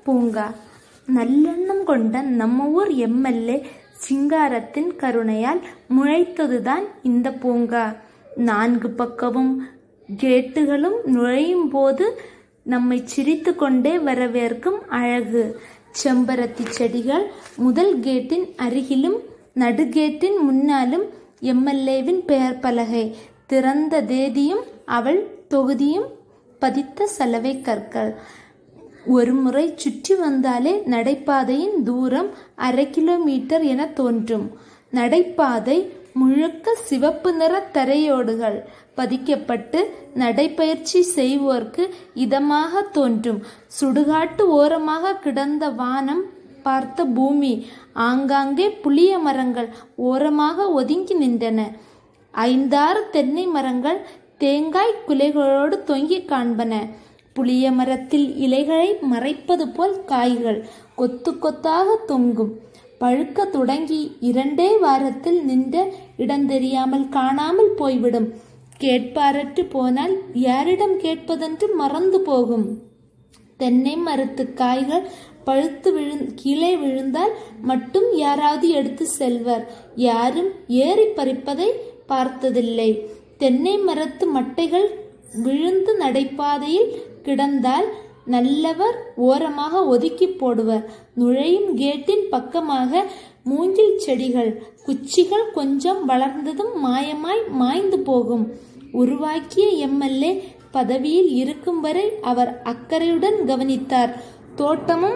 பூங்கா நல்லெண்ணம் கொண்ட நம்ம ஊர் எம்எல்ஏ சிங்காரத்தின் கருணையால் முளைத்ததுதான் இந்த பூங்கா நான்கு பக்கமும் கேட்டுகளும் நுழையும் போது நம்மை சிரித்து கொண்டே வரவேற்கும் அழகு செம்பருத்தி செடிகள் முதல் கேட்டின் அருகிலும் நடுகேட்டின் முன்னாலும் எம்எல்ஏவின் பெயர் பலகை திறந்த தேதியும் அவள் தொகுதியும் பதித்த சலவை கற்கள் ஒரு முறை சுற்றி வந்தாலே நடைபாதையின் தூரம் அரை கிலோமீட்டர் என தோன்றும் நடைபாதை முழுக்க சிவப்பு நிற தரையோடுகள் பதிக்கப்பட்டு நடைபயிற்சி செய்வோர்க்கு இதமாக தோன்றும் சுடுகாட்டு ஓரமாக கிடந்த வானம் பார்த்த பூமி ஆங்காங்கே புளிய மரங்கள் ஓரமாக ஒதுங்கி நின்றன ஐந்தாறு தென்னை மரங்கள் தேங்காய் குலைகளோடு தொங்கிக் காண்பன புளிய மரத்தில் இலைகளை மறைப்பது போல் காய்கள் கொத்து கொத்தாக தொங்கும் பழுக்க தொடங்கி இரண்டே வாரத்தில் நின்ற இடம் தெரியாமல் காணாமல் போய்விடும் கேட்பாரற்று போனால் யாரிடம் கேட்பதென்று மறந்து போகும் தென்னை மரத்து காய்கள் பழுத்து விழு கீழே விழுந்தால் மட்டும் யாராவது எடுத்து செல்வர் யாரும் ஏறி பறிப்பதை பார்த்ததில்லை தென்னை மரத்து மட்டைகள் விழுந்து நடைபாதையில் கிடந்தால் நல்லவர் ஓரமாக ஒதுக்கி போடுவர் நுழையும் கேட்டின் பக்கமாக மூங்கில் செடிகள் குச்சிகள் கொஞ்சம் வளர்ந்ததும் மாயமாய் மாய்ந்து போகும் உருவாக்கிய எம்எல்ஏ பதவியில் இருக்கும் வரை அவர் அக்கறையுடன் கவனித்தார் தோட்டமும்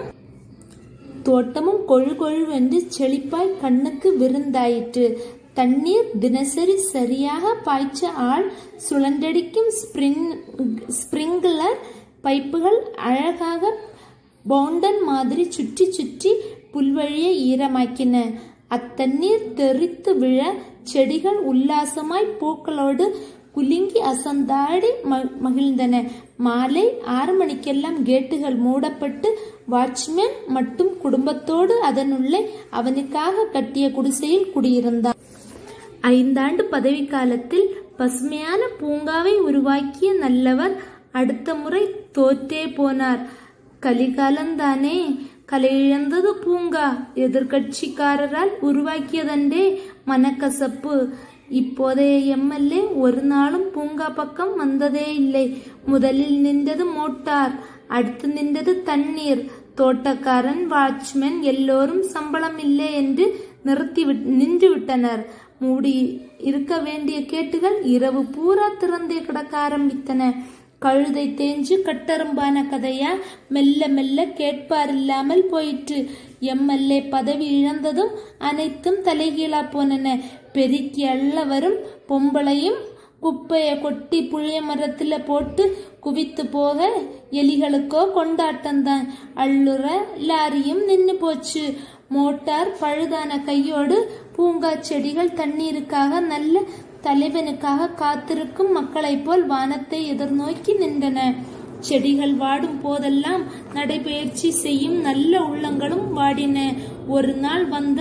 தோட்டமும் கொழு கொழுவென்று செழிப்பாய் கண்ணுக்கு விருந்தாயிற்று தண்ணீர் தினசரி சரியாக பாய்ச்ச ஆள் சுழன்றடிக்கும் ஸ்பிரிங் ஸ்பிரிங்லர் பைப்புகள் அழகாக பவுண்டன் மாதிரி சுற்றி சுற்றி புல்வழியை ஈரமாக்கின அத்தண்ணீர் தெறித்து விழ செடிகள் உல்லாசமாய் பூக்களோடு குலுங்கி அசந்தாடி மகிழ்ந்தன மாலை ஆறு மணிக்கெல்லாம் கேட்டுகள் மூடப்பட்டு வாட்ச்மேன் மட்டும் குடும்பத்தோடு அதனுள்ளே அவனுக்காக கட்டிய குடிசையில் குடியிருந்தான் ஐந்தாண்டு பதவி காலத்தில் பசுமையான பூங்காவை உருவாக்கிய நல்லவர் அடுத்த முறை தோற்றே போனார் கலிகாலம்தானே கலையிழந்தது பூங்கா எதிர்கட்சிக்காரரால் உருவாக்கியதண்டே மனக்கசப்பு இப்போதைய எம்எல்ஏ ஒரு நாளும் பூங்கா பக்கம் வந்ததே இல்லை முதலில் நின்றது மோட்டார் அடுத்து நின்றது தண்ணீர் தோட்டக்காரன் வாட்ச்மேன் எல்லோரும் சம்பளம் இல்லை என்று நிறுத்தி நின்று விட்டனர் மூடி இருக்க வேண்டிய கேட்டுகள் இரவு பூரா திறந்தே கிடக்க ஆரம்பித்தன கழுதை தேஞ்சு கட்டரும்பான கதையா மெல்ல மெல்ல கேட்பார் இல்லாமல் போயிற்று எம்எல்ஏ பதவி இழந்ததும் அனைத்தும் தலைகீழா போனன பெருக்கி அள்ள வரும் பொம்பளையும் குப்பைய கொட்டி புளிய மரத்துல போட்டு குவித்து போக எலிகளுக்கோ கொண்டாட்டம்தான் அள்ளுற லாரியும் நின்னு போச்சு மோட்டார் பழுதான கையோடு பூங்கா செடிகள் தண்ணீருக்காக நல்ல தலைவனுக்காக காத்திருக்கும் மக்களைப் போல் வானத்தை எதிர்நோக்கி நின்றன செடிகள் வாடும் போதெல்லாம் நடைபயிற்சி செய்யும் நல்ல உள்ளங்களும் வாடின ஒரு நாள் வந்த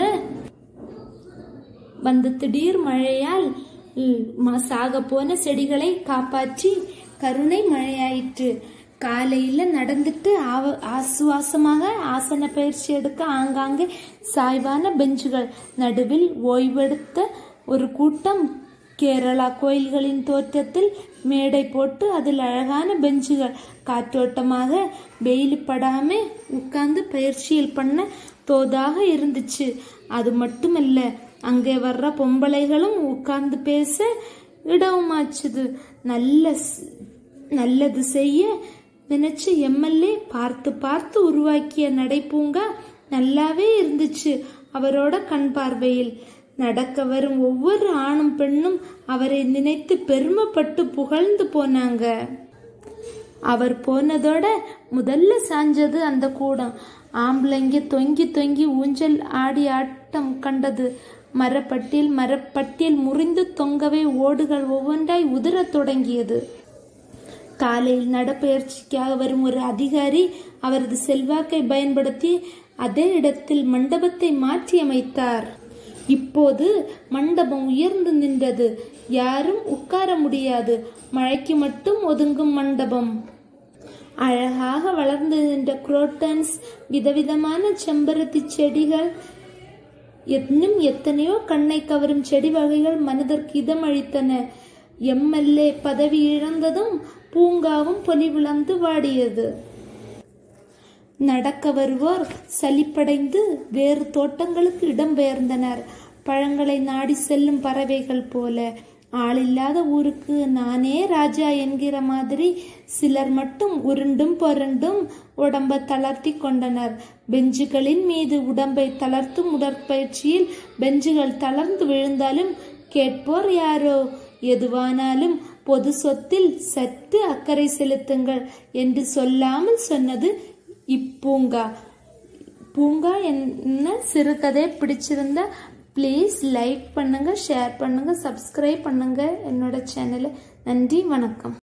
வந்த திடீர் மழையால் சாக போன செடிகளை காப்பாற்றி கருணை மழையாயிற்று காலையில நடந்துட்டு ஆவ ஆசுவாசமாக ஆசன பயிற்சி எடுக்க ஆங்காங்கே சாய்வான பெஞ்சுகள் நடுவில் ஓய்வெடுத்த ஒரு கூட்டம் கேரளா கோயில்களின் தோற்றத்தில் மேடை போட்டு அதில் அழகான பெஞ்சுகள் காற்றோட்டமாக வெயில் படாம உட்கார்ந்து பயிற்சியில் பண்ண தோதாக இருந்துச்சு அது மட்டுமல்ல அங்கே வர்ற பொம்பளைகளும் உட்கார்ந்து பேச இடவுமாச்சுது நல்ல நல்லது செய்ய நினைச்ச எம்எல்ஏ பார்த்து பார்த்து உருவாக்கிய நடைப்பூங்கா நல்லாவே இருந்துச்சு அவரோட கண் பார்வையில் நடக்க வரும் ஒவ்வொரு ஆணும் பெண்ணும் அவரை நினைத்து பெருமைப்பட்டு புகழ்ந்து போனாங்க அவர் போனதோட முதல்ல சாஞ்சது அந்த கூடம் ஆம்பளைங்க தொங்கி தொங்கி ஊஞ்சல் ஆடி ஆட்டம் கண்டது மரப்பட்டியில் மரப்பட்டியில் முறிந்து தொங்கவே ஓடுகள் ஒவ்வொன்றாய் உதிரத் தொடங்கியது காலையில் நடப்பயிற்சிக்காக வரும் ஒரு அதிகாரி அவரது செல்வாக்கை பயன்படுத்தி அதே இடத்தில் மண்டபத்தை மாற்றி அமைத்தார் இப்போது மண்டபம் உயர்ந்து நின்றது யாரும் உட்கார முடியாது மழைக்கு மட்டும் ஒதுங்கும் மண்டபம் அழகாக வளர்ந்து நின்ற குரோட்டன்ஸ் விதவிதமான செம்பருத்தி செடிகள் இன்னும் எத்தனையோ கண்ணை கவரும் செடி வகைகள் மனதிற்கு இதமளித்தன எம்எல்ஏ பதவி இழந்ததும் பூங்காவும் பொலிவிழந்து வாடியது நடக்க வருவோர் சலிப்படைந்து வேறு தோட்டங்களுக்கு இடம்பெயர்ந்தனர் பழங்களை நாடி செல்லும் பறவைகள் போல ஆளில்லாத ஊருக்கு நானே ராஜா என்கிற மாதிரி சிலர் மட்டும் உருண்டும் பொருண்டும் உடம்பை தளர்த்தி கொண்டனர் பெஞ்சுகளின் மீது உடம்பை தளர்த்தும் உடற்பயிற்சியில் பெஞ்சுகள் தளர்ந்து விழுந்தாலும் கேட்போர் யாரோ எதுவானாலும் பொது சொத்தில் சற்று அக்கறை செலுத்துங்கள் என்று சொல்லாமல் சொன்னது இப்பூங்கா பூங்கா என்ன சிறுகதை பிடிச்சிருந்தா ப்ளீஸ் லைக் பண்ணுங்க ஷேர் பண்ணுங்க சப்ஸ்கிரைப் பண்ணுங்க என்னோட சேனலை நன்றி வணக்கம்